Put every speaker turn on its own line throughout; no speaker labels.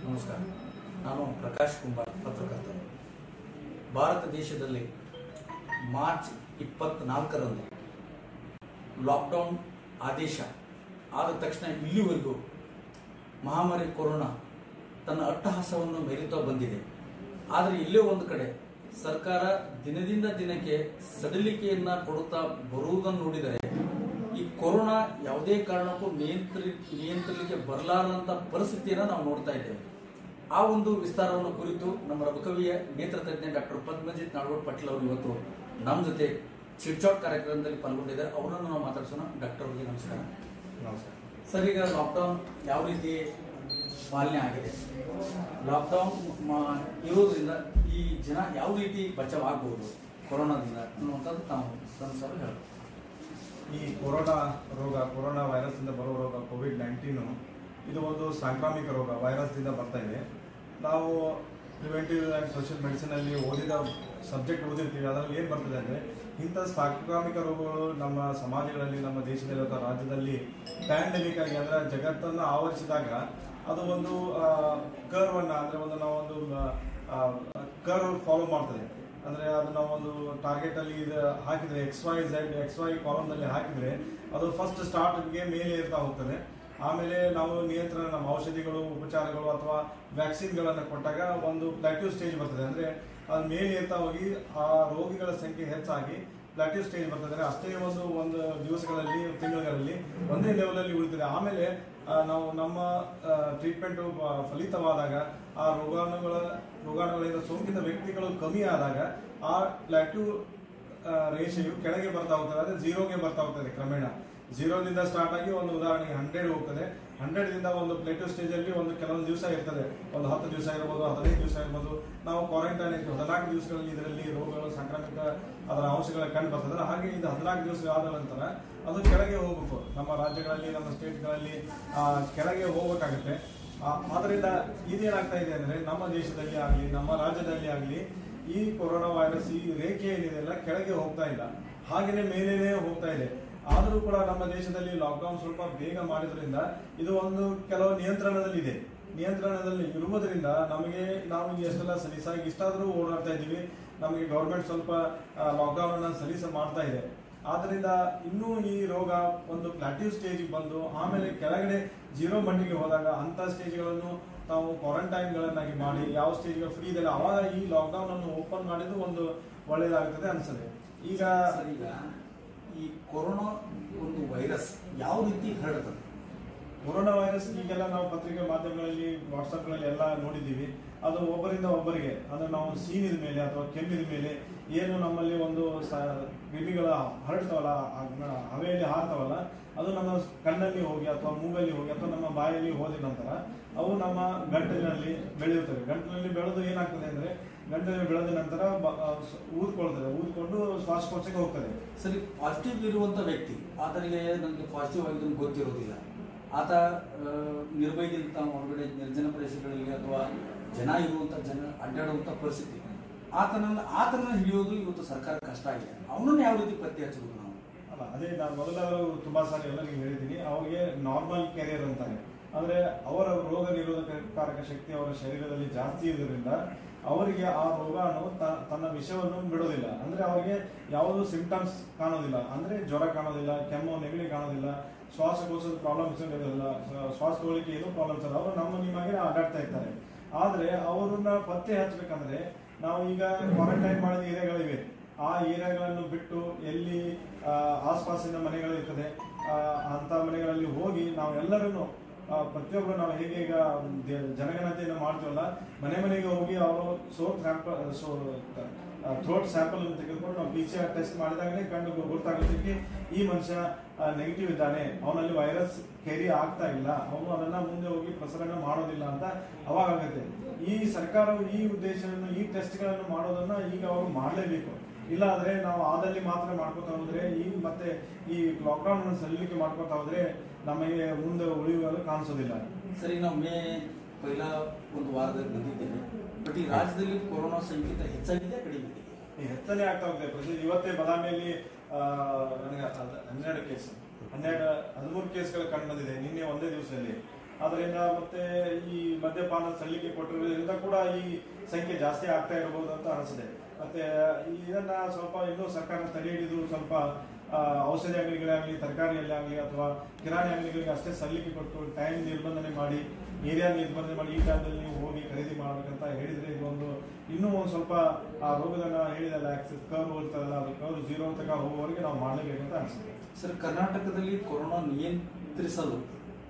ನಮಸ್ಕಾರ ನಾನು ಪ್ರಕಾಶ್ ಕುಂಬಾರ್ ಪತ್ರಕರ್ತ ಭಾರತ ದೇಶದಲ್ಲಿ ಮಾರ್ಚ್ ಇಪ್ಪತ್ನಾಲ್ಕರಂದು ಲಾಕ್ಡೌನ್ ಆದೇಶ ಆದ ತಕ್ಷಣ ಇಲ್ಲಿವರೆಗೂ ಮಹಾಮಾರಿ ಕೊರೋನಾ ತನ್ನ ಅಟ್ಟಹಾಸವನ್ನು ಮೆರೀತಾ ಬಂದಿದೆ ಆದರೆ ಇಲ್ಲೇ ಒಂದು ಕಡೆ ಸರ್ಕಾರ ದಿನದಿಂದ ದಿನಕ್ಕೆ ಸಡಿಲಿಕೆಯನ್ನ ಕೊಡುತ್ತಾ ಬರುವುದನ್ನು ನೋಡಿದರೆ ಈ ಕೊರೋನಾ ಯಾವುದೇ ಕಾರಣಕ್ಕೂ ನಿಯಂತ್ರಿ ನಿಯಂತ್ರಿಸಲಿಕ್ಕೆ ಬರಲಾರದಂತ ಪರಿಸ್ಥಿತಿಯನ್ನು ನಾವು ನೋಡ್ತಾ ಇದ್ದೇವೆ ಆ ಒಂದು ವಿಸ್ತಾರವನ್ನು ಕುರಿತು ನಮ್ಮ ರಘುಕವಿಯ ನೇತ್ರ ತಜ್ಞ ಡಾಕ್ಟರ್ ಪದ್ಮಜಿತ್ ನಾಡೋಡ್ ಪಾಟೀಲ್ ಅವರು ಇವತ್ತು ನಮ್ಮ ಜೊತೆ ಚಿಟ್ಚಾಟ್ ಕಾರ್ಯಕ್ರಮದಲ್ಲಿ ಪಾಲ್ಗೊಂಡಿದ್ದಾರೆ ಅವರನ್ನು ನಾವು ಮಾತಾಡ್ಸೋಣ ಡಾಕ್ಟರ್ ಅವರಿಗೆ ನಮಸ್ಕಾರ
ನಮಸ್ಕಾರ
ಸರ್ ಈಗ ಲಾಕ್ಡೌನ್ ಯಾವ ರೀತಿ ಪಾಲನೆ ಆಗಿದೆ ಲಾಕ್ಡೌನ್ ಮ- ಇರೋದ್ರಿಂದ ಈ ಜನ ಯಾವ ರೀತಿ ಬಚಾವ್ ಆಗ್ಬೋದು ಕೊರೋನಾದಿಂದ ಅನ್ನುವಂಥದ್ದು ತಾವು ಸರ್ ಹೇಳ್ಬೋದು
ಈ ಕೊರೋನಾ ರೋಗ ಕೊರೋನಾ ವೈರಸ್ ಇಂದ ಬರೋ ರೋಗ ಕೋವಿಡ್ ನೈನ್ಟೀನು ಇದು ಒಂದು ಸಾಂಕ್ರಾಮಿಕ ರೋಗ ವೈರಸ್ ದಿಂದ ಬರ್ತಾ ಇದೆ ನಾವು ಪ್ರಿವೆಂಟಿವ್ ಆ್ಯಂಡ್ ಸೋಷಿಯಲ್ ಮೆಡಿಸಿನ್ ಅಲ್ಲಿ ಓದಿದ ಸಬ್ಜೆಕ್ಟ್ ಓದಿರ್ತೀವಿ ಅದರಲ್ಲಿ ಏನು ಬರ್ತದೆ ಅಂದ್ರೆ ಇಂಥ ಸಾಂಕ್ರಾಮಿಕ ರೋಗಗಳು ನಮ್ಮ ಸಮಾಜಗಳಲ್ಲಿ ನಮ್ಮ ದೇಶದಲ್ಲಿ ಅಥವಾ ರಾಜ್ಯದಲ್ಲಿ ಪ್ಯಾಂಡಮಿಕ್ ಆಗಿ ಅಂದ್ರೆ ಜಗತ್ತನ್ನು ಆವರಿಸಿದಾಗ ಅದು ಒಂದು ಕರ್ವ್ ಅನ್ನ ಅಂದ್ರೆ ಒಂದು ನಾವು ಒಂದು ಕರ್ವ್ ಫಾಲೋ ಮಾಡ್ತದೆ ಅಂದ್ರೆ ಅದು ನಾವು ಒಂದು ಟಾರ್ಗೆಟ್ ಅಲ್ಲಿ ಇದು ಹಾಕಿದ್ರೆ X Y Z X Y column ನಲ್ಲಿ ಹಾಕಿದ್ರೆ ಅದು ಫಸ್ಟ್ ಸ್ಟಾರ್ಟ್ಗೆ ಮೇಲೆ ಇರ್ತಾ ಹೋಗ್ತದೆ ಆಮೇಲೆ ನಾವು ನಿಯಂತ್ರಣ ನಮ್ಮ ಔಷಧಿಗಳು ಉಪಚಾರಗಳು ಅಥವಾ ವ್ಯಾಕ್ಸಿನ್ಗಳನ್ನು ಕೊಟ್ಟಾಗ ಒಂದು ಪ್ಲಾಟ್ಯೂ ಸ್ಟೇಜ್ ಬರ್ತದೆ ಅಂದ್ರೆ ಅದು ಮೇಲೆ ಇರ್ತಾ ಹೋಗಿ ಆ ರೋಗಿಗಳ ಸಂಖ್ಯೆ ಹೆಚ್ಚಾಗಿ ಪ್ಲಾಟ್ಯೂ ಸ್ಟೇಜ್ ಬರ್ತದೆ ಅಷ್ಟೇ ಒಂದು ಒಂದು ದಿವಸಗಳಲ್ಲಿ ತಿಂಗಳುಗಳಲ್ಲಿ ಒಂದೇ ಲೆವೆಲ್ ಅಲ್ಲಿ ಉಳಿತದೆ ಆಮೇಲೆ ಆ, ನಾವು ನಮ್ಮ ಟ್ರೀಟ್ಮೆಂಟ್ ಫಲಿತವಾದಾಗ ಆ ರೋಗಾಣುಗಳ ರೋಗಾಣುಗಳಿಂದ ಸೋಂಕಿತ ವ್ಯಕ್ತಿಗಳು ಕಮ್ಮಿ ಆದಾಗ ಆ ಪ್ಲಾಟ್ಯೂ ರೇಷೆಯು ಕೆಳಗೆ ಬರ್ತಾ ಹೋಗ್ತದೆ ಅಂದ್ರೆ ಝೀರೋಗೆ ಬರ್ತಾ ಹೋಗ್ತದೆ ಕ್ರಮೇಣ ಝೀರೋದಿಂದ ಸ್ಟಾರ್ಟ್ ಆಗಿ ಒಂದು ಉದಾಹರಣೆಗೆ ಹಂಡ್ರೆಡ್ ಹೋಗ್ತದೆ ಹಂಡ್ರೆಡ್ ದಿಂದ ಒಂದು ಪ್ಲೇಟು ಸ್ಟೇಜ್ ಅಲ್ಲಿ ಒಂದು ಕೆಲವೊಂದು ದಿವಸ ಇರ್ತದೆ ಒಂದು ಹತ್ತು ದಿವಸ ಇರ್ಬೋದು ಹದಿನೈದು ದಿವಸ ಇರ್ಬೋದು ನಾವು ಕ್ವಾರಂಟೈನ್ ಇರ್ತೀವಿ ಹದಿನಾಲ್ಕು ದಿವಸಗಳಲ್ಲಿ ಇದರಲ್ಲಿ ರೋಗಗಳು ಸಾಂಕ್ರಾಮಿಕ ಅದರ ಅಂಶಗಳ ಕಂಡು ಬರ್ತದೆ ಹಾಗೆ ಇದು ಹದಿನಾಲ್ಕು ದಿವಸ ಆದ ನಂತರ ಅದು ಕೆಳಗೆ ಹೋಗ್ಬೇಕು ನಮ್ಮ ರಾಜ್ಯಗಳಲ್ಲಿ ನಮ್ಮ ಸ್ಟೇಟ್ಗಳಲ್ಲಿ ಆ, ಕೆಳಗೆ ಹೋಗ್ಬೇಕಾಗುತ್ತೆ ಆ, ಆದ್ರಿಂದ ಇದೇನಾಗ್ತಾ ಇದೆ ಅಂದ್ರೆ ನಮ್ಮ ದೇಶದಲ್ಲಿ ಆಗಲಿ ನಮ್ಮ ರಾಜ್ಯದಲ್ಲಿ ಆಗಲಿ ಈ ಕೊರೋನಾ ವೈರಸ್ ಈ ರೇಖೆ ಏನಿದೆಯಲ್ಲ ಕೆಳಗೆ ಹೋಗ್ತಾ ಇಲ್ಲ ಹಾಗೇನೆ ಮೇಲೇನೆ ಹೋಗ್ತಾ ಇದೆ ಆದರೂ ಕೂಡ ನಮ್ಮ ದೇಶದಲ್ಲಿ ಲಾಕ್ಡೌನ್ ಸ್ವಲ್ಪ ಬೇಗ ಮಾಡಿದ್ರಿಂದ ಇದು ಒಂದು ಕೆಲವು ನಿಯಂತ್ರಣದಲ್ಲಿ ಇದೆ ನಿಯಂತ್ರಣದಲ್ಲಿ ಇರುವುದರಿಂದ ನಮಗೆ ನಾವು ಎಷ್ಟೆಲ್ಲ ಸಲೀಸಾಗಿ ಇಷ್ಟಾದರೂ ಓಡಾಡ್ತಾ ಇದ್ದೀವಿ ನಮಗೆ ಗೌರ್ಮೆಂಟ್ ಸ್ವಲ್ಪ ಲಾಕ್ಡೌನ್ ಅನ್ನ ಸಲೀಸ ಮಾಡ್ತಾ ಇದೆ ಆದ್ರಿಂದ ಇನ್ನೂ ಈ ರೋಗ ಒಂದು ಪ್ಲಾಟ್ಯೂ ಸ್ಟೇಜ್ ಬಂದು ಆಮೇಲೆ ಕೆಳಗಡೆ ಜೀರೋ ಮಟ್ಟಿಗೆ ಹೋದಾಗ ಅಂತ ಸ್ಟೇಜ್ಗಳನ್ನು ನಾವು ಕ್ವಾರಂಟೈನ್ ಗಳನ್ನಾಗಿ ಮಾಡಿ ಯಾವ ಸ್ಟೇಜ್ ಫ್ರೀ ಇದೆ ಅವಾಗ ಈ ಲಾಕ್ಡೌನ್ ಅನ್ನು ಓಪನ್ ಮಾಡಿದ್ದು ಒಂದು ಒಳ್ಳೇದಾಗುತ್ತದೆ ಅನ್ಸುತ್ತೆ ಈಗ
ಸರ್ ಈಗ ಈ ಕೊರೋನಾ ಒಂದು ವೈರಸ್ ಯಾವ ರೀತಿ ಹರಡುತ್ತದೆ
ಕೊರೋನಾ ವೈರಸ್ ಈಗೆಲ್ಲ ನಾವು ಪತ್ರಿಕೆ ಮಾಧ್ಯಮಗಳಲ್ಲಿ ವಾಟ್ಸ್ಆಪ್ಗಳಲ್ಲಿ ಎಲ್ಲ ನೋಡಿದ್ದೀವಿ ಅದು ಒಬ್ಬರಿಂದ ಒಬ್ಬರಿಗೆ ಅಂದ್ರೆ ನಾವು ಸೀನಿದ ಮೇಲೆ ಅಥವಾ ಕೆಮ್ಮಿದ ಮೇಲೆ ಏನು ನಮ್ಮಲ್ಲಿ ಒಂದು ಸ- ಕ್ರಿಮಿಗಳ ಹರಡ್ತಾವಲ್ಲ ಆ ನ- ಹವೆಯಲ್ಲಿ ಹಾರ್ತಾವಲ್ಲ ಅದು ನಮ್ಮ ಕಣ್ಣಲ್ಲಿ ಹೋಗಿ ಅಥವಾ ಮೂಗಲ್ಲಿ ಹೋಗಿ ಅಥವಾ ನಮ್ಮ ಬಾಯಲ್ಲಿ ಹೋದ ನಂತರ ಅವು ನಮ್ಮ ಗಂಟಲಿನಲ್ಲಿ ಬೆಳೆಯುತ್ತವೆ ಗಂಟಲಿನಲ್ಲಿ ಬೆಳೆದು ಏನಾಗ್ತದೆ ಅಂದ್ರೆ ಗಂಟಲಿನಲ್ಲಿ ಬೆಳೆದ ನಂತರ ಬ- ಆ, ಸ- ಊದ್ಕೊಳ್ತದೆ ಊದ್ಕೊಂಡು ಶ್ವಾಸಕೋಶಕ್ಕೆ ಹೋಗ್ತದೆ
ಸರಿ ಪಾಸಿಟಿವ್ ಇರುವಂತ ವ್ಯಕ್ತಿ ಆತನಿಗೆ ನನಗೆ ಪಾಸಿಟಿವ್ ಆಗಿದ್ದು ಗೊತ್ತಿರೋದಿಲ್ಲ ಆತ ಆ, ನಿರ್ಭಯದಿಂದ ತಾನು ಹೊರಗಡೆ ನಿರ್ಜನ ಪ್ರದೇಶಗಳಲ್ಲಿ ಅಥವಾ ಜನ ಇರುವಂತ ಜನ ಅಡ್ಡಾಡುವಂತ ಪರಿಸ್ಥಿತಿ ಆತನನ್ನ ಆತನನ್ನ ಹಿಡಿಯೋದು ಇವತ್ತು ಸರ್ಕಾರ ಕಷ್ಟ ಆಗಿದೆ ಅವನನ್ನ ಯಾವ ರೀತಿ ಪತ್ತೆ ಹಚ್ಚಬಹುದು ನಾವು
ಅಲ್ಲ ಅದೇ ನಾನು ಮೊದಲಾದ್ರು ತುಂಬಾ ಸಾರಿ ಎಲ್ಲ ನೀವು ಹೇಳಿದ್ದೀನಿ ಅವರಿಗೆ ನಾರ್ಮಲ್ ಕೆರಿಯರ್ ಅಂತಾನೆ ಅಂದ್ರೆ ಅವರ ರೋಗ ನಿರೋಧಕಾರಕ ಶಕ್ತಿ ಅವರ ಶರೀರದಲ್ಲಿ ಜಾಸ್ತಿ ಇರೋದ್ರಿಂದ ಅವರಿಗೆ ಆ ರೋಗಾಣು ತ- ತನ್ನ ವಿಷವನ್ನು ಬಿಡೋದಿಲ್ಲ ಅಂದ್ರೆ ಅವರಿಗೆ ಯಾವುದು ಸಿಂಪ್ಟಮ್ಸ್ ಕಾಣೋದಿಲ್ಲ ಅಂದ್ರೆ ಜ್ವರ ಕಾಣೋದಿಲ್ಲ ಕೆಮ್ಮು ನೆಗಡಿ ಕಾಣೋದಿಲ್ಲ ಶ್ವಾಸಕೋಶದ ಪ್ರಾಬ್ಲಮ್ಸ್ ಇರೋದಿಲ್ಲ ಶ್ವ- ಶ್ವಾಸ ತಗೊಳ್ಳಿಕ್ಕೆ ಏನೂ ಪ್ರಾಬ್ಲಮ್ಸ್ ಇಲ್ಲ ಅವರು ನಮ್ಮ ನಿಮಗೆ ಅಡ್ಡಾಡ್ತಾ ಇರ್ತಾರೆ ಆದ್ರೆ ಅವರನ್ನ ಪತ್ತೆ ಹಚ್ಚಬೇಕಂದ್ರೆ ನಾವು ಈಗ ಕ್ವಾರಂಟೈನ್ ಮಾಡಿದ ಏರಿಯಾಗಳಿವೆ ಆ ಏರಿಯಾಗಳನ್ನು ಬಿಟ್ಟು ಎಲ್ಲಿ ಆ, ಆಸ್ಪಾಸಿನ ಮನೆಗಳಿರ್ತದೆ ಆ, ಅಂತ ಮನೆಗಳಲ್ಲಿ ಹೋಗಿ ನಾವು ಎಲ್ಲರನ್ನು ಪ್ರತಿಯೊಬ್ಬರು ನಾವು ಹೇಗೆ ಈಗ ದೆ- ಜನಗಣತಿಯನ್ನು ಮಾಡ್ತೀವಲ್ಲ ಮನೆ ಮನೆಗೆ ಹೋಗಿ ಅವರು swab sample so throat sample ಅನ್ನು ತೆಗೆದುಕೊಂಡು ನಾವು ಪಿ ಸಿ ಆರ್ ಟೆಸ್ಟ್ ಮಾಡಿದಾಗಲೇ ಕಂಡು ಗೊತ್ತಾಗುತ್ತೆ ಈ ಮನುಷ್ಯ ನೆಗೆಟಿವ್ ಇದ್ದಾನೆ ಅವನಲ್ಲಿ ವೈರಸ್ ಕೆರಿ ಆಗ್ತಾ ಇಲ್ಲ ಅವನು ಅದನ್ನ ಮುಂದೆ ಹೋಗಿ ಪ್ರಸರಣ ಮಾಡೋದಿಲ್ಲ ಅಂತ ಅವಾಗ ಆಗುತ್ತೆ ಈ ಸರ್ಕಾರವು ಈ ಉದ್ದೇಶವನ್ನು ಈ ಟೆಸ್ಟ್ಗಳನ್ನು ಮಾಡೋದನ್ನ ಈಗ ಅವರು ಮಾಡಲೇಬೇಕು ಇಲ್ಲ ಆದ್ರೆ ನಾವು ಆದಲ್ಲಿ ಮಾತ್ರ ಮಾಡ್ಕೊತಾ ಹೋದ್ರೆ ಈ ಮತ್ತೆ ಈ ಲಾಕ್ಡೌನ್ ಅನ್ನು ಸಡಿಲಿಕೆ ಮಾಡ್ಕೊತಾ ಹೋದ್ರೆ ನಮಗೆ ಮುಂದೆ ಉಳಿಯುವುದು ಕಾಣಿಸೋದಿಲ್ಲ
ಸರಿ ನಾವು ಮೇ ಪೈಲ ಒಂದು ವಾರದಲ್ಲಿ ಬಂದಿದ್ದೇವೆ ಬಟ್ ಈ ರಾಜ್ಯದಲ್ಲಿ ಕೊರೋನಾ ಸಂಖ್ಯೆ ಹೆಚ್ಚಾಗಿದೆ ಕಡಿಮೆ ಇದೆ
ಈ ಹೆಚ್ಚನೆ ಆಗ್ತಾ ಹೋಗಿದೆ ಪ್ರತಿ ಇವತ್ತೇ ಬದಾಮಿಯಲ್ಲಿ ಆ, ನನಗೆ ಅದ್- ಹನ್ನೆರಡು ಕೇಸ್ ಹನ್ನೆರಡು ಹದಿಮೂರು ಕೇಸ್ಗಳು ಕಂಡು ಬಂದಿದೆ ನಿನ್ನೆ ಒಂದೇ ದಿವಸದಲ್ಲಿ ಅದರಿಂದ ಮತ್ತೆ ಈ ಮದ್ಯಪಾನ ಸಲ್ಲಿಕೆ ಕೊಟ್ಟಿರೋದ್ರಿಂದ ಕೂಡ ಈ ಸಂಖ್ಯೆ ಜಾಸ್ತಿ ಆಗ್ತಾ ಇರಬಹುದು ಅಂತ ಅನಿಸಿದೆ ಮತ್ತೆ ಇದನ್ನ ಸ್ವಲ್ಪ ಇನ್ನೂ ಸರ್ಕಾರ ತಡೆ ಹಿಡಿದು ಸ್ವಲ್ಪ ಆ, ಔಷಧಿ ಅಂಗಡಿಗಳಾಗಲಿ ತರಕಾರಿಯಲ್ಲಿ ಆಗಲಿ ಅಥವಾ ಕಿರಾಣಿ ಅಂಗಡಿಗಳಿಗೆ ಅಷ್ಟೇ ಸಲ್ಲಿಕೆ ಕೊಟ್ಟು ಟೈಮ್ ನಿರ್ಬಂಧನೆ ಮಾಡಿ ಏರಿಯಾ ನಿರ್ಬಂಧನೆ ಮಾಡಿ ಈ ಟೈಮ್ದಲ್ಲಿ ನೀವು ಹೋಗಿ ಖರೀದಿ ಮಾಡ್ಬೇಕಂತ ಹೇಳಿದ್ರೆ ಇದೊಂದು ಇನ್ನೂ ಒಂದು ಸ್ವಲ್ಪ ಆ ರೋಗದನ್ನ ಹೇಳಿದಲ್ಲ ಆಕ್ಸಿಸ್ ಕರ್ವ್ ಇರ್ತದಲ್ಲ ಅದು ಕರ್ವ್ ಜೀರೋ ತನಕ ಹೋಗುವವರೆಗೆ ನಾವು ಮಾಡಲೇಬೇಕಂತ ಅನಿಸುತ್ತೆ
ಸರ್ ಕರ್ನಾಟಕದಲ್ಲಿ ಕೊರೋನಾ ನಿಯಂತ್ರಿಸಲು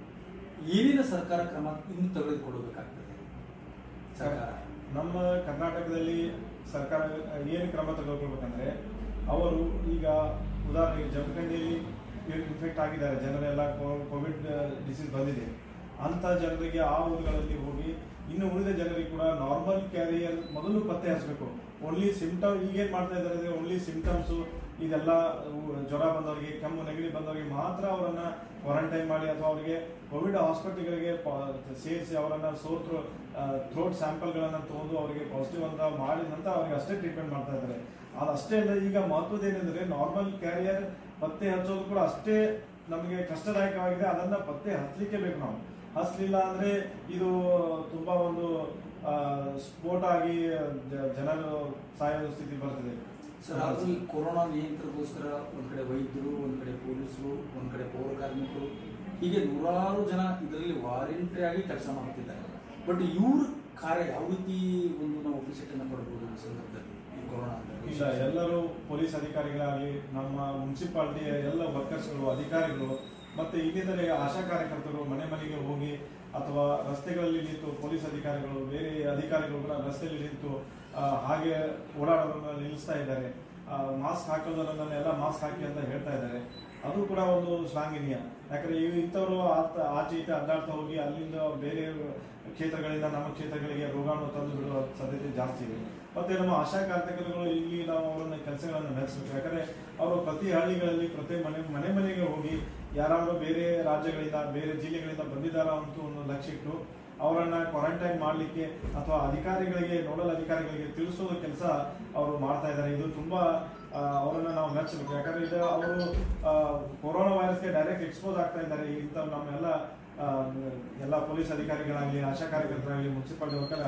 ಏನೇನು ಸರ್ಕಾರ ಕ್ರಮ ಇನ್ನು ತೆಗೆದುಕೊಳ್ಳಬೇಕಾಗ್ತದೆ ಸರ್ಕಾರ
ನಮ್ಮ ಕರ್ನಾಟಕದಲ್ಲಿ ಸರ್ಕಾರ ಏನು ಕ್ರಮ ತೆಗೆದುಕೊಳ್ಬೇಕಂದ್ರೆ ಅವರು ಈಗ ಉದಾಹರಣೆಗೆ ಜಮಖಂಡಿಯಲ್ಲಿ ಇನ್ಫೆಕ್ಟ್ ಆಗಿದ್ದಾರೆ ಜನರೆಲ್ಲ ಕೋವಿಡ್ ಡಿಸೀಸ್ ಬಂದಿದೆ ಅಂತ ಜನರಿಗೆ ಆ ಊರುಗಳಲ್ಲಿ ಹೋಗಿ ಇನ್ನು ಉಳಿದ ಜನರಿಗೆ ಕೂಡ ನಾರ್ಮಲ್ ಕ್ಯಾರಿಯರ್ ಮೊದಲು ಪತ್ತೆ ಹಚ್ಚಬೇಕು ಓನ್ಲಿ ಸಿಂಪ್ಟಮ್ ಈಗೇನ್ ಮಾಡ್ತಾ ಇದ್ದಾರೆ ಅಂದ್ರೆ ಓನ್ಲಿ ಸಿಂಪ್ಟಮ್ಸ್ ಇದೆಲ್ಲ ಉ- ಜ್ವರ ಬಂದವರಿಗೆ ಕೆಮ್ಮು ನೆಗಡಿ ಬಂದವರಿಗೆ ಮಾತ್ರ ಅವರನ್ನ ಕ್ವಾರಂಟೈನ್ ಮಾಡಿ ಅಥವಾ ಅವರಿಗೆ ಕೋವಿಡ್ ಹಾಸ್ಪಿಟಲ್ಗಳಿಗೆ ಸೇರಿಸಿ ಅವರನ್ನ ಸೋರ್ ಥ್ರೋಟ್ ಸ್ಯಾಂಪಲ್ಗಳನ್ನ ತಗೊಂಡು ಅವರಿಗೆ ಪಾಸಿಟಿವ್ ಅಂತ ಮಾಡಿದ ನಂತರ ಅವರಿಗೆ ಅಷ್ಟೇ ಟ್ರೀಟ್ಮೆಂಟ್ ಮಾಡ್ತಾ ಇದ್ದಾರೆ ಅದಷ್ಟೇ ಅಲ್ಲ ಈಗ ಮಹತ್ವದ ಏನಂದ್ರೆ ನಾರ್ಮಲ್ ಕ್ಯಾರಿಯರ್ ಪತ್ತೆ ಹಚ್ಚೋದು ಕೂಡ ಅಷ್ಟೇ ನಮಗೆ ಕಷ್ಟದಾಯಕವಾಗಿದೆ ಅದನ್ನ ಪತ್ತೆ ಹಚ್ಚಲಿಕ್ಕೆ ಬೇಕು ನಾವು ಹಚ್ಚಲಿಲ್ಲ ಅಂದ್ರೆ ಇದು ತುಂಬಾ ಒಂದು ಆ, ಸ್ಫೋಟ ಆಗಿ ಜ- ಜನರು ಸಾಯೋ ಸ್ಥಿತಿ ಬರ್ತದೆ
ಸರ್ ಆದ್ರೂ ಈ ಕೊರೋನಾ ನಿಯಂತ್ರಣಕ್ಕೋಸ್ಕರ ಒಂದ್ ಕಡೆ ವೈದ್ಯರು ಒಂದ್ ಕಡೆ ಪೊಲೀಸರು ಒಂದ್ ಕಡೆ ಪೌರ ಕಾರ್ಮಿಕರು ಹೀಗೆ ನೂರಾರು ಜನ ಇದರಲ್ಲಿ ವಾರಂಟರಿ ಆಗಿ ಕೆಲಸ ಮಾಡ್ತಿದ್ದಾರೆ ಬಟ್ ಇವ್ರ ಕಾರ್ಯ ಯಾವ ರೀತಿ ಒಂದು ನಾವು ಅಪ್ರಿಸಿಯೇಟ್ ಅನ್ನ ಪಡ್ಬೋದು ಈ ಸಂದರ್ಭದಲ್ಲಿ ಈ ಕೊರೋನಾ
ಇಲ್ಲ ಎಲ್ಲರೂ ಪೊಲೀಸ್ ಅಧಿಕಾರಿಗಳಾಗಲಿ ನಮ್ಮ ಮುನ್ಸಿಪಾಲಿಟಿಯ ಎಲ್ಲ ವರ್ಕರ್ಸ್ಗಳು ಅಧಿಕಾರಿಗಳು ಮತ್ತೆ ಇನ್ನಿತರೆ ಆಶಾ ಕಾರ್ಯಕರ್ತರು ಮನೆ ಮನೆಗೆ ಹೋಗಿ ಅಥವಾ ರಸ್ತೆಗಳಲ್ಲಿ ನಿಂತು ಪೊಲೀಸ್ ಅಧಿಕಾರಿಗಳು ಬೇರೆ ಅಧಿಕಾರಿಗಳು ಕೂಡ ರಸ್ತೆಯಲ್ಲಿ ನಿಂತು ಆ, ಹಾಗೆ ಓಡಾಡೋದನ್ನ ನಿಲ್ಲಿಸ್ತಾ ಇದ್ದಾರೆ ಮಾಸ್ಕ್ ಹಾಕೋದನ್ನ ಎಲ್ಲ ಮಾಸ್ಕ್ ಹಾಕಿ ಅಂತ ಹೇಳ್ತಾ ಇದ್ದಾರೆ ಅದು ಕೂಡ ಒಂದು ಶ್ಲಾಘನೀಯ ಯಾಕಂದ್ರೆ ಇವ್ ಇಂಥವ್ರು ಆತ ಆಚೆ ಈಚೆ ಅಡ್ಡಾಡ್ತಾ ಹೋಗಿ ಅಲ್ಲಿಂದ ಬೇರೆ ಕ್ಷೇತ್ರಗಳಿಂದ ನಮ್ಮ ಕ್ಷೇತ್ರಗಳಿಗೆ ರೋಗಾಣು ತಂದು ಬಿಡುವ ಸಾಧ್ಯತೆ ಜಾಸ್ತಿ ಇದೆ ಮತ್ತೆ ನಮ್ಮ ಆಶಾ ಕಾರ್ಯಕರ್ತರುಗಳು ಇಲ್ಲಿ ನಾವು ಅವರನ್ನ ಕೆಲಸಗಳನ್ನು ನಡೆಸಬೇಕು ಯಾಕಂದ್ರೆ ಅವರು ಪ್ರತಿ ಹಳ್ಳಿಗಳಲ್ಲಿ ಪ್ರತಿ ಮನೆ ಮನೆ ಮನೆಗೆ ಹೋಗಿ ಯಾರಾದರೂ ಬೇರೆ ರಾಜ್ಯಗಳಿಂದ ಬೇರೆ ಜಿಲ್ಲೆಗಳಿಂದ ಬಂದಿದ್ದಾರಾ ಅಂತ ಒಂದು ಲಕ್ಷ್ಯ ಇಟ್ಟು ಅವರನ್ನ ಕ್ವಾರಂಟೈನ್ ಮಾಡಲಿಕ್ಕೆ ಅಥವಾ ಅಧಿಕಾರಿಗಳಿಗೆ ನೋಡಲ್ ಅಧಿಕಾರಿಗಳಿಗೆ ತಿಳಿಸೋದು ಕೆಲಸ ಅವರು ಮಾಡ್ತಾ ಇದ್ದಾರೆ ಇದು ತುಂಬಾ ಆ, ಅವರನ್ನ ನಾವು ಮೆಚ್ಚಬೇಕು ಯಾಕಂದ್ರೆ ಇದು ಅವರು ಆ, ಕೊರೋನಾ ವೈರಸ್ಗೆ ಡೈರೆಕ್ಟ್ ಎಕ್ಸ್ಪೋಸ್ ಆಗ್ತಾ ಇದ್ದಾರೆ ಇಂಥ ನಮ್ಮೆಲ್ಲ ಆ, ಎಲ್ಲ ಪೊಲೀಸ್ ಅಧಿಕಾರಿಗಳಾಗಲಿ ಆಶಾ ಕಾರ್ಯಕರ್ತರಾಗಲಿ ಮುನ್ಸಿಪಾಲಿಟಿ ವರ್ಕರ್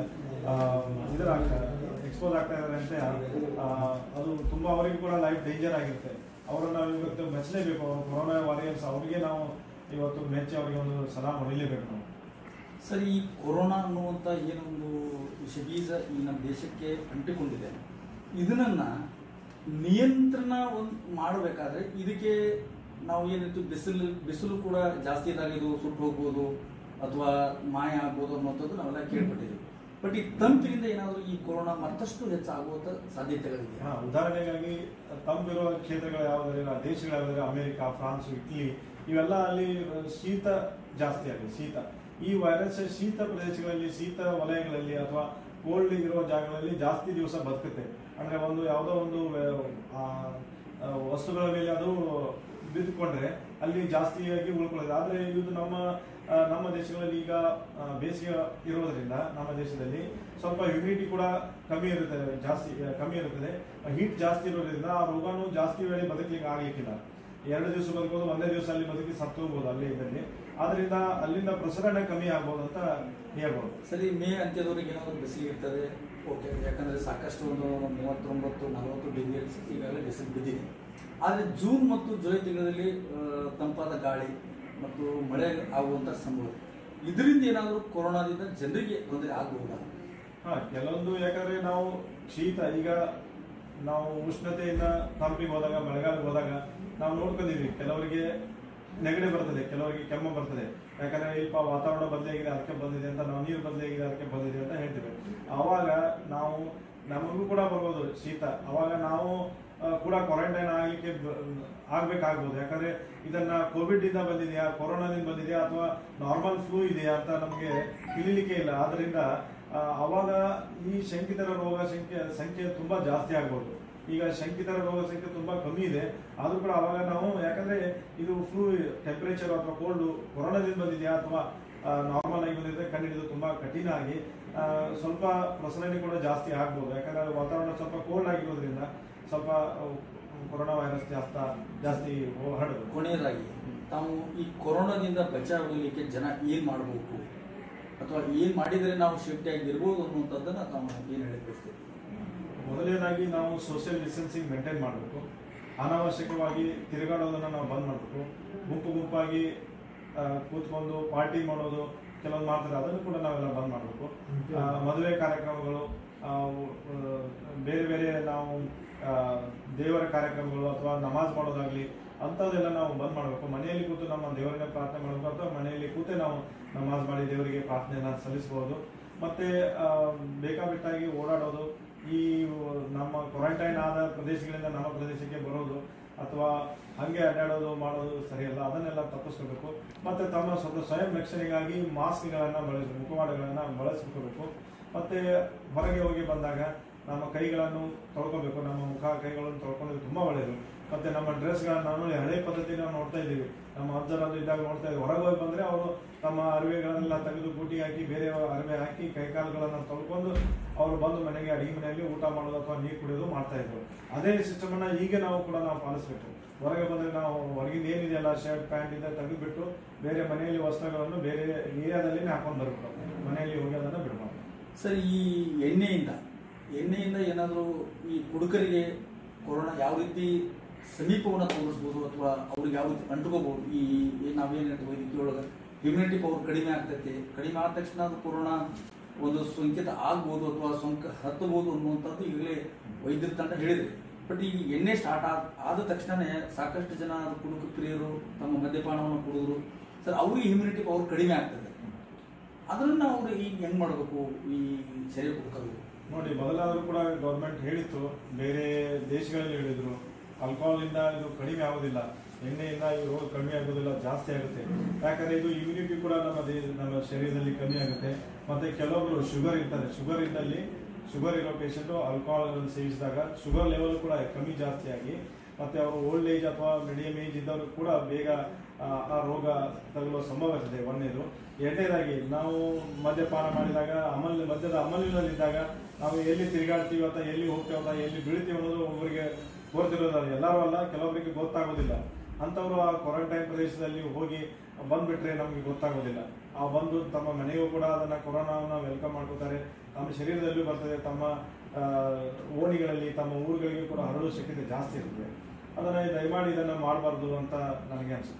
ಇದರ ಎಕ್ಸ್ಪೋಸ್ ಆಗ್ತಾ ಇದ್ದಾರೆ ಅಂತ ಆ, ಅದು ತುಂಬಾ ಅವರಿಗೆ ಕೂಡ ಲೈಫ್ ಡೇಂಜರ್ ಆಗಿರುತ್ತೆ ಅವರನ್ನ ನಾವು ಇವತ್ತು ಮೆಚ್ಚಲೇಬೇಕು ಅವರು ಕೊರೋನಾ ವಾರಿಯರ್ಸ್ ಅವರಿಗೆ ನಾವು ಇವತ್ತು ಮೆಚ್ಚಿ ಅವರಿಗೆ ಒಂದು ಸಲಾಮ್ ಹೊಡಿಲೇಬೇಕು ನಾವು
ಸರ್ ಈ ಕೊರೋನಾ ಅನ್ನುವಂಥ ಏನೊಂದು ವಿಷಬೀಜ ಈ ನಮ್ಮ ದೇಶಕ್ಕೆ ಅಂಟಿಕೊಂಡಿದೆ ಇದನ್ನ ನಿಯಂತ್ರಣ ಒಂದು ಮಾಡಬೇಕಾದ್ರೆ ಇದಕ್ಕೆ ನಾವು ಏನಿತ್ತು ಬಿಸಿಲು ಬಿಸಿಲು ಕೂಡ ಜಾಸ್ತಿ ಇದ್ದಾಗ ಇದು ಸುಟ್ಟು ಹೋಗ್ಬೋದು ಅಥವಾ ಮಾಯ ಆಗ್ಬೋದು ಅನ್ನುವಂಥದ್ದು ನಾವೆಲ್ಲ ಕೇಳ್ಪಟ್ಟಿದ್ದೀವಿ ಬಟ್ ಈ ತಂಪಿನಿಂದ ಏನಾದರೂ ಈ ಕೊರೋನಾ ಮತ್ತಷ್ಟು ಹೆಚ್ಚಾಗುವಂಥ ಸಾಧ್ಯತೆಗಳಿದೆ
ಹಾ, ಉದಾಹರಣೆಗಾಗಿ ತಂಪಿರುವ ಕ್ಷೇತ್ರಗಳು ಯಾವುದಾದ್ರೆ ದೇಶಗಳಾದ್ರೆ ಅಮೆರಿಕ ಫ್ರಾನ್ಸ್ ಇಟಲಿ ಇವೆಲ್ಲ ಅಲ್ಲಿ ಶೀತ ಜಾಸ್ತಿ ಆಗಿದೆ ಶೀತ ಈ ವೈರಸ್ ಶೀತ ಪ್ರದೇಶಗಳಲ್ಲಿ ಶೀತ ವಲಯಗಳಲ್ಲಿ ಅಥವಾ ಕೋಲ್ಡ್ ಇರುವ ಜಾಗಗಳಲ್ಲಿ ಜಾಸ್ತಿ ದಿವಸ ಬದುಕುತ್ತೆ ಅಂದ್ರೆ ಒಂದು ಯಾವುದೋ ಒಂದು ಆ, ಆ, ವಸ್ತುಗಳ ಮೇಲೆ ಅದು ಬಿದ್ದುಕೊಂಡ್ರೆ ಅಲ್ಲಿ ಜಾಸ್ತಿಯಾಗಿ ಉಳ್ಕೊಳ್ಳೋದು ಆದ್ರೆ ಇದು ನಮ್ಮ ಆ, ನಮ್ಮ ದೇಶಗಳಲ್ಲಿ ಈಗ ಆ, ಬೇಸಿಗೆ ಇರೋದ್ರಿಂದ ನಮ್ಮ ದೇಶದಲ್ಲಿ ಸ್ವಲ್ಪ ಹ್ಯುಮಿಡಿಟಿ ಕೂಡ ಕಮ್ಮಿ ಇರುತ್ತದೆ ಜಾಸ್ತಿ ಆ, ಕಮ್ಮಿ ಇರುತ್ತದೆ ಹೀಟ್ ಜಾಸ್ತಿ ಇರೋದ್ರಿಂದ ಆ ರೋಗಾನು ಜಾಸ್ತಿ ವೇಳೆ ಬದುಕಲಿಕ್ಕೆ ಆಗ್ಲಿಕ್ಕಿಲ್ಲ ಎರಡು ದಿವಸ ಬದುಕೋದು ಒಂದೇ ದಿವಸ ಅಲ್ಲಿ ಬದುಕಿ ಸತ್ತು ಹೋಗ್ಬೋದು ಅಲ್ಲಿ ಇದ್ದಲ್ಲಿ ಆದ್ರಿಂದ ಅಲ್ಲಿಂದ ಪ್ರಸರಣ ಕಮ್ಮಿ ಆಗ್ಬೋದು ಅಂತ ಹೇಳ್ಬೋದು
ಸರಿ ಮೇ ಅಂತ್ಯದವರೆಗೆ ಏನಾದರೂ ಬಿಸಿಲು ಇರ್ತದೆ ಓಕೆ ಯಾಕಂದ್ರೆ ಸಾಕಷ್ಟು ಒಂದು ಮೂವತ್ತೊಂಬತ್ತು ನಲವತ್ತು ಡಿಗ್ರಿ ಈಗಾಗಲೇ ಬಿಸಿಲು ಬಿದ್ದಿದೆ ಆದರೆ ಜೂನ್ ಮತ್ತು ಜುಲೈ ತಿಂಗಳಲ್ಲಿ ಆ, ತಂಪಾದ ಗಾಳಿ ಮತ್ತು ಮಳೆ ಆಗುವಂಥ ಸಂಭವ ಇದರಿಂದ ಏನಾದರೂ ಕೊರೋನಾದಿಂದ ಜನರಿಗೆ ತೊಂದರೆ ಆಗಬಹುದಾ
ಹಾ ಕೆಲವೊಂದು ಯಾಕಂದ್ರೆ ನಾವು ಶೀತ ಈಗ ನಾವು ಉಷ್ಣತೆಯಿಂದ ತಂಪಿಗೆ ಹೋದಾಗ ಮಳೆಗಾಲಕ್ಕೆ ಹೋದಾಗ ನಾವು ನೋಡ್ಕೊಂಡಿದ್ವಿ ಕೆಲವರಿಗೆ ನೆಗಡಿ ಬರ್ತದೆ ಕೆಲವರಿಗೆ ಕೆಮ್ಮು ಬರ್ತದೆ ಯಾಕಂದ್ರೆ ಸ್ವಲ್ಪ ವಾತಾವರಣ ಬದಲಾಗಿದೆ ಅದಕ್ಕೆ ಬಂದಿದೆ ಅಂತ ನಾವು ನೀರು ಬದಲಾಗಿದೆ ಅದಕ್ಕೆ ಬಂದಿದೆ ಅಂತ ಹೇಳ್ತೀವಿ ಅವಾಗ ನಾವು ನಮಗೂ ಕೂಡ ಬರ್ಬೋದು ಶೀತ ಅವಾಗ ನಾವು ಆ, ಕೂಡ ಕ್ವಾರಂಟೈನ್ ಆಗ್ಲಿಕ್ಕೆ ಬ- ಆಗ್ಬೇಕಾಗ್ಬೋದು ಯಾಕಂದ್ರೆ ಇದನ್ನ ಕೋವಿಡ್ ಇಂದ ಬಂದಿದೆಯಾ ಕೊರೋನಾದಿಂದ ಬಂದಿದೆಯಾ ಅಥವಾ ನಾರ್ಮಲ್ ಫ್ಲೂ ಇದೆಯಾ ಅಂತ ನಮಗೆ ತಿಳಿಲಿಕ್ಕೆ ಇಲ್ಲ ಆದ್ರಿಂದ ಆ, ಅವಾಗ ಈ ಶಂಕಿತರ ರೋಗ ಸಂಖ್ಯೆ ಸಂಖ್ಯೆ ತುಂಬಾ ಜಾಸ್ತಿ ಆಗ್ಬೋದು ಈಗ ಶಂಕಿತರ ರೋಗ ಸಂಖ್ಯೆ ತುಂಬಾ ಕಮ್ಮಿ ಇದೆ ಆದ್ರೂ ಕೂಡ ಅವಾಗ ನಾವು ಯಾಕಂದ್ರೆ ಇದು ಫ್ಲೂ ಟೆಂಪರೇಚರ್ ಅಥವಾ ಕೋಲ್ಡ್ ಕೊರೋನಾದಿಂದ ಬಂದಿದೆಯಾ ಅಥವಾ ನಾರ್ಮಲ್ ಆಗಿ ಬಂದಿದೆ ಕಂಡುಹಿಡಿದು ತುಂಬಾ ಕಠಿಣ ಆಗಿ ಆ, ಸ್ವಲ್ಪ ಪ್ರಸರಣೆ ಕೂಡ ಜಾಸ್ತಿ ಆಗ್ಬೋದು ಯಾಕಂದ್ರೆ ವಾತಾವರಣ ಸ್ವಲ್ಪ ಕೋಲ್ಡ್ ಆಗಿರೋದ್ರಿಂದ ಸ್ವಲ್ಪ ಅಹ್, ಕೊರೋನಾ ವೈರಸ್ ಜಾಸ್ತಿ ಜಾಸ್ತಿ ಹರಡಬಹುದು
ಕೊನೆಯದಾಗಿ ತಾವು ಈ ಕೊರೋನಾದಿಂದ ಬಚಾವಾಗಲಿಕ್ಕೆ ಜನ ಏನು ಮಾಡಬೇಕು ಅಥವಾ ಏನು ಮಾಡಿದರೆ ನಾವು ಸೇಫ್ಟಿಯಾಗಿ ಇರ್ಬೋದು ಅನ್ನುವಂಥದ್ದನ್ನ ತಾವು ಏನು ಹೇಳಕ್ಕೆ ಬಯಸ್ತೀವಿ
ಮೊದಲನೇದಾಗಿ ನಾವು ಸೋಷಿಯಲ್ ಡಿಸ್ಟೆನ್ಸಿಂಗ್ ಮೇಂಟೈನ್ ಮಾಡಬೇಕು ಅನಾವಶ್ಯಕವಾಗಿ ತಿರುಗಾಡೋದನ್ನು ನಾವು ಬಂದ್ ಮಾಡಬೇಕು ಗುಂಪು ಗುಂಪಾಗಿ ಆ, ಕೂತ್ಕೊಂಡು ಪಾರ್ಟಿ ಮಾಡೋದು ಕೆಲವೊಂದು ಮಾಡ್ತಾರೆ ಅದನ್ನು ಕೂಡ ನಾವೆಲ್ಲ ಬಂದ್ ಮಾಡಬೇಕು ಮದುವೆ ಕಾರ್ಯಕ್ರಮಗಳು ಆ, ಆ, ಬೇರೆ ಬೇರೆ ನಾವು ಆ, ದೇವರ ಕಾರ್ಯಕ್ರಮಗಳು ಅಥವಾ ನಮಾಜ್ ಮಾಡೋದಾಗ್ಲಿ ಅಂಥದ್ದೆಲ್ಲ ನಾವು ಬಂದ್ ಮಾಡಬೇಕು ಮನೆಯಲ್ಲಿ ಕೂತು ನಮ್ಮ ದೇವರನ್ನ ಪ್ರಾರ್ಥನೆ ಮಾಡಬೇಕು ಅಥವಾ ಮನೆಯಲ್ಲಿ ಕೂತೇ ನಾವು ನಮಾಜ್ ಮಾಡಿ ದೇವರಿಗೆ ಪ್ರಾರ್ಥನೆಯನ್ನ ಸಲ್ಲಿಸಬಹುದು ಮತ್ತೆ ಆ, ಬೇಕಾಬಿಟ್ಟಾಗಿ ಓಡಾಡೋದು ಈ ನಮ್ಮ ಕ್ವಾರಂಟೈನ್ ಆದ ಪ್ರದೇಶಗಳಿಂದ ನಮ್ಮ ಪ್ರದೇಶಕ್ಕೆ ಬರೋದು ಅಥವಾ ಹಂಗೆ ಅಡ್ಡಾಡೋದು ಮಾಡೋದು ಸರಿಯಲ್ಲ ಅದನ್ನೆಲ್ಲ ತಪ್ಪಿಸ್ಕೋಬೇಕು ಮತ್ತೆ ತಮ್ಮ ಸ್ವಲ್ಪ ಸ್ವಯಂ ರಕ್ಷಣೆಗಾಗಿ ಮಾಸ್ಕ್ಗಳನ್ನ ಬಳಸ ಮುಖವಾಡಗಳನ್ನ ಬಳಸ್ಕೋಬೇಕು ಮತ್ತೆ ಹೊರಗೆ ಹೋಗಿ ಬಂದಾಗ ನಮ್ಮ ಕೈಗಳನ್ನು ತೊಳ್ಕೊಬೇಕು ನಮ್ಮ ಮುಖ ಕೈಗಳನ್ನು ತೊಳ್ಕೊಳ್ಳೋದು ತುಂಬಾ ಒಳ್ಳೆಯದು ಮತ್ತೆ ನಮ್ಮ ಡ್ರೆಸ್ಗಳನ್ನ ನಾನು ಹಳೆ ಪದ್ಧತಿ ನಾವು ನೋಡ್ತಾ ಇದ್ದೀವಿ ನಮ್ಮ ಅಜ್ಜರದ್ದು ಇದ್ದಾಗ ನೋಡ್ತಾ ಇದ್ದೀವಿ ಹೊರಗೆ ಹೋಗಿ ಬಂದ್ರೆ ಅವರು ತಮ್ಮ ಅರಿವೆಗಳನ್ನೆಲ್ಲ ತೆಗೆದು ಬೂಟಿ ಹಾಕಿ ಬೇರೆ ಅರಿವೆ ಹಾಕಿ ಕೈಕಾಲುಗಳನ್ನ ತೊಳ್ಕೊಂಡು ಅವರು ಬಂದು ಮನೆಗೆ ಅಡಿಗೆ ಮನೆಯಲ್ಲಿ ಊಟ ಮಾಡೋದು ಅಥವಾ ನೀರು ಕುಡಿಯೋದು ಮಾಡ್ತಾ ಇದ್ರು ಅದೇ ಸಿಸ್ಟಮ್ ಅನ್ನ ಈಗ ನಾವು ಕೂಡ ನಾವು ಪಾಲಿಸ್ಬೇಕು ಹೊರಗೆ ಬಂದ್ರೆ ನಾವು ಹೊರಗಿಂದ ಏನಿದೆಯಲ್ಲ ಶರ್ಟ್ ಪ್ಯಾಂಟ್ ಇದೆ ತೆಗೆದುಬಿಟ್ಟು ಬೇರೆ ಮನೆಯಲ್ಲಿ ವಸ್ತ್ರಗಳನ್ನು ಬೇರೆ ಏರಿಯಾದಲ್ಲಿ ಹಾಕೊಂಡು ಬರ್ಬೇಕು ಮನೆಯಲ್ಲಿ ಹೋಗಿ ಅದನ್ನ ಬಿಡಬಾರ್ದು
ಸರ್ ಈ ಎಣ್ಣೆಯಿಂದ ಎಣ್ಣೆಯಿಂದ ಏನಾದರೂ ಈ ಕುಡುಕರಿಗೆ ಕೊರೋನಾ ಯಾವ ರೀತಿ ಸಮೀಪವನ್ನು ತೋರಿಸ್ಬೋದು ಅಥವಾ ಅವ್ರಿಗೆ ಯಾವ ರೀತಿ ಅಂಟ್ಕೋಬಹುದು ಈ ಏನ್ ನಾವೇನು ಹೇಳ್ತೀವಿ ವೈದ್ಯಕೀಯೊಳಗೆ ಇಮ್ಯುನಿಟಿ ಪವರ್ ಕಡಿಮೆ ಆಗ್ತೈತೆ ಕಡಿಮೆ ಆದ ತಕ್ಷಣ ಅದು ಕೊರೋನಾ ಒಂದು ಸೋಂಕಿತ ಆಗ್ಬೋದು ಅಥವಾ ಸೋಂಕ ಹತ್ತಬಹುದು ಅನ್ನುವಂಥದ್ದು ಈಗಲೇ ವೈದ್ಯರ ತಂಡ ಹೇಳಿದೆ ಬಟ್ ಈ ಎಣ್ಣೆ ಸ್ಟಾರ್ಟ್ ಆದ ಆದ ತಕ್ಷಣನೇ ಸಾಕಷ್ಟು ಜನ ಅದು ಕುಡುಕು ಪ್ರಿಯರು ತಮ್ಮ ಮದ್ಯಪಾನವನ್ನು ಕುಡಿದ್ರು ಸರ್ ಅವ್ರಿಗೆ ಇಮ್ಯುನಿಟಿ ಪವರ್ ಕಡಿಮೆ ಆಗ್ತದೆ ಅದನ್ನ ಅವ್ರು ಈಗ ಹೆಂಗ್ ಮಾಡಬೇಕು ಈ ಸೆರೆ ಕುಡುಕರು
ನೋಡಿ ಮೊದಲಾದ್ರೂ ಕೂಡ ಗೌರ್ಮೆಂಟ್ ಹೇಳಿತ್ತು ಬೇರೆ ದೇಶಗಳಲ್ಲಿ ಹೇಳಿದ್ರು ಆಲ್ಕೋಹಾಲ್ ಇಂದ ಇದು ಕಡಿಮೆ ಆಗೋದಿಲ್ಲ ಎಣ್ಣೆಯಿಂದ ಈ ರೋಗ ಕಡಿಮೆ ಆಗೋದಿಲ್ಲ ಜಾಸ್ತಿ ಆಗುತ್ತೆ ಯಾಕಂದ್ರೆ ಇದು ಇಮ್ಯುನಿಟಿ ಕೂಡ ನಮ್ಮ ದೇ ನಮ್ಮ ಶರೀರದಲ್ಲಿ ಕಮ್ಮಿ ಆಗುತ್ತೆ ಮತ್ತೆ ಕೆಲವೊಬ್ರು ಶುಗರ್ ಇರ್ತಾರೆ ಶುಗರ್ ಇದ್ದಲ್ಲಿ ಶುಗರ್ ಇರೋ ಪೇಷಂಟ್ ಆಲ್ಕೋಹಾಲ್ ಸೇವಿಸಿದಾಗ ಶುಗರ್ ಲೆವೆಲ್ ಕೂಡ ಕಮ್ಮಿ ಜಾಸ್ತಿ ಆಗಿ ಮತ್ತೆ ಅವರು ಓಲ್ಡ್ ಏಜ್ ಅಥವಾ ಮೀಡಿಯಂ ಏಜ್ ಇದ್ದವರು ಕೂಡ ಬೇಗ ಆ, ಆ ರೋಗ ತಗುಲುವ ಸಂಭವ ಇರ್ತದೆ ಒಂದನೇದು ಎರಡನೇದಾಗಿ ನಾವು ಮದ್ಯಪಾನ ಮಾಡಿದಾಗ ಅಮಲ್ ಮದ್ಯದ ಅಮಲಿನಲ್ಲಿದ್ದಾಗ ನಾವು ಎಲ್ಲಿ ತಿರುಗಾಡ್ತೀವಿ ಅಥವಾ ಎಲ್ಲಿ ಹೋಗ್ತೇವೆ ಅಥವಾ ಎಲ್ಲಿ ಬೀಳ್ತೀವಿ ಅನ್ನೋದು ಒಬ್ಬರಿಗೆ ಗೊತ್ತಿರೋದಲ್ಲ ಎಲ್ಲರೂ ಅಲ್ಲ ಕೆಲವೊಬ್ಬರಿಗೆ ಗೊತ್ತಾಗೋದಿಲ್ಲ ಅಂಥವ್ರು ಆ ಕ್ವಾರಂಟೈನ್ ಪ್ರದೇಶದಲ್ಲಿ ಹೋಗಿ ಬಂದ್ಬಿಟ್ರೆ ನಮಗೆ ಗೊತ್ತಾಗೋದಿಲ್ಲ ಆ ಬಂದು ತಮ್ಮ ಮನೆಗೂ ಕೂಡ ಅದನ್ನ ಕೊರೋನಾವನ್ನ ವೆಲ್ಕಮ್ ಮಾಡ್ಕೋತಾರೆ ತಮ್ಮ ಶರೀರದಲ್ಲೂ ಬರ್ತದೆ ತಮ್ಮ ಆ, ಓಣಿಗಳಲ್ಲಿ ತಮ್ಮ ಊರುಗಳಿಗೆ ಕೂಡ ಹರಡುವ ಶಕ್ಯತೆ ಜಾಸ್ತಿ ಇರ್ತದೆ ಅದನ್ನ ದಯಮಾಡಿ ಇದನ್ನ ಮಾಡಬಾರ್ದು ಅಂತ ನನಗೆ ಅನ್ಸುತ್ತೆ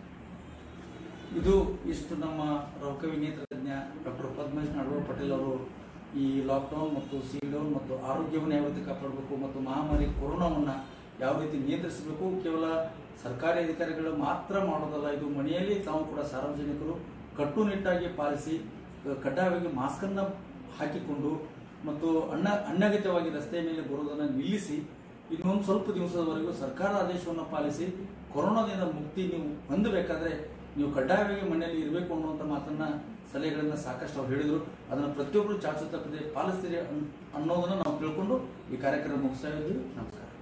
ಇದು ಇಷ್ಟು ನಮ್ಮ ರೌಕವಿ ನೇತ್ರಜ್ಞ ಡಾಕ್ಟರ್ ಪದ್ಮೇಶ್ ನಡವರ್ ಪಟೇಲ್ ಅವರು ಈ ಲಾಕ್ಡೌನ್ ಮತ್ತು ಸೀಲ್ಡೌನ್ ಮತ್ತು ಆರೋಗ್ಯವನ್ನು ಯಾವ ರೀತಿ ಕಾಪಾಡಬೇಕು ಮತ್ತು ಮಹಾಮಾರಿ ಕೊರೋನಾವನ್ನ ಯಾವ ರೀತಿ ನಿಯಂತ್ರಿಸಬೇಕು ಕೇವಲ ಸರ್ಕಾರಿ ಅಧಿಕಾರಿಗಳು ಮಾತ್ರ ಮಾಡೋದಲ್ಲ ಇದು ಮನೆಯಲ್ಲಿ ತಾವು ಕೂಡ ಸಾರ್ವಜನಿಕರು ಕಟ್ಟುನಿಟ್ಟಾಗಿ ಪಾಲಿಸಿ ಕ- ಕಡ್ಡಾಯವಾಗಿ ಮಾಸ್ಕನ್ನ ಹಾಕಿಕೊಂಡು ಮತ್ತು ಅಣ್ಣ ಅನಗತ್ಯವಾಗಿ ರಸ್ತೆ ಮೇಲೆ ಬರುವುದನ್ನು ನಿಲ್ಲಿಸಿ ಇನ್ನೊಂದು ಸ್ವಲ್ಪ ದಿವಸದವರೆಗೂ ಸರ್ಕಾರ ಆದೇಶವನ್ನು ಪಾಲಿಸಿ ಕೊರೋನಾದಿಂದ ಮುಕ್ತಿ ನೀವು ಹೊಂದಬೇಕಾದ್ರೆ ನೀವು ಕಡ್ಡಾಯವಾಗಿ ಮನೆಯಲ್ಲಿ ಇರಬೇಕು ಅನ್ನುವಂಥ ಮಾತನ್ನ ಸಲಹೆಗಳನ್ನ ಸಾಕಷ್ಟು ಅವ್ರು ಹೇಳಿದ್ರು ಅದನ್ನ ಪ್ರತಿಯೊಬ್ಬರು ಚಾಚು ತಪ್ಪದೆ ಪಾಲಿಸ್ತೀರಿ ಅನ್- ಅನ್ನೋದನ್ನ ನಾವು ತಿಳ್ಕೊಂಡು ಈ ಕಾರ್ಯಕ್ರಮ ಮುಗಿಸ್ತಾ ಇದ್ದೀವಿ ನಮಸ್ಕಾರ